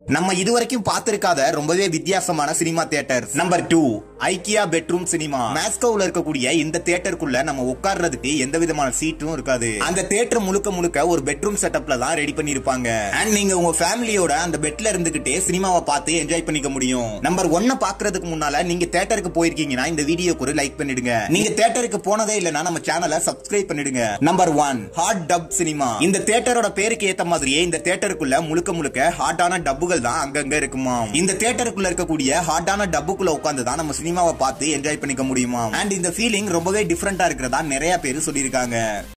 நம்ம இதுவரைக்கும் பார்த்திருக்காத ரொம்பவே வித்தியாசமான cinema theatre number two IKEA bedroom cinema மாஸ்கோவில் இருக்கக்கூடிய இந்த தியேட்டருக்குள்ள நம்ம உட்கார்றதுக்கு எந்த விதமான சீட்டும் இருக்காது அந்த தியேட்டர் முழுக்க முழுக்க ஒரு பெட்ரூம் செட்டப்ல தான் ரெடி பண்ணிருப்பாங்க அண்ட் நீங்க உங்க ஃபேமிலியோட அந்த பெட்ல இருந்துகிட்டே சினிமாவை பார்த்து என்ஜாய் பண்ணிக்க முடியும் நம்பர் ஒன்ன பாக்குறதுக்கு முன்னால நீங்க தியேட்டருக்கு போயிருக்கீங்கன்னா இந்த வீடியோக்கு ஒரு லைக் பண்ணிடுங்க நீங்க தியேட்டருக்கு போனதே இல்லைன்னா நம்ம சேனலை சப்ஸ்கிரைப் பண்ணிடுங்க number one hot tub cinema இந்த தியேட்டரோட பேருக்கு ஏத்த மாதிரியே இந்த தியேட்டருக்குள்ள முழுக்க முழுக்க ஹாட்டான டப்புகள் தான் அங்கங்க இருக்குமா இந்த தியேட்டருக்குள்ள இருக்கக்கூடிய ஹாட்டான டப்புக்குள்ள உட்காந்து தான் நம்ம சினிமாவை பார்த்து என்ஜாய் பண்ணிக்க முடியுமா அண்ட் இந்த ஃபீலிங் ரொம்பவே டிஃப்ரெண்டா இருக்கிறதா நிறைய பேர் சொல்லியிருக்காங்க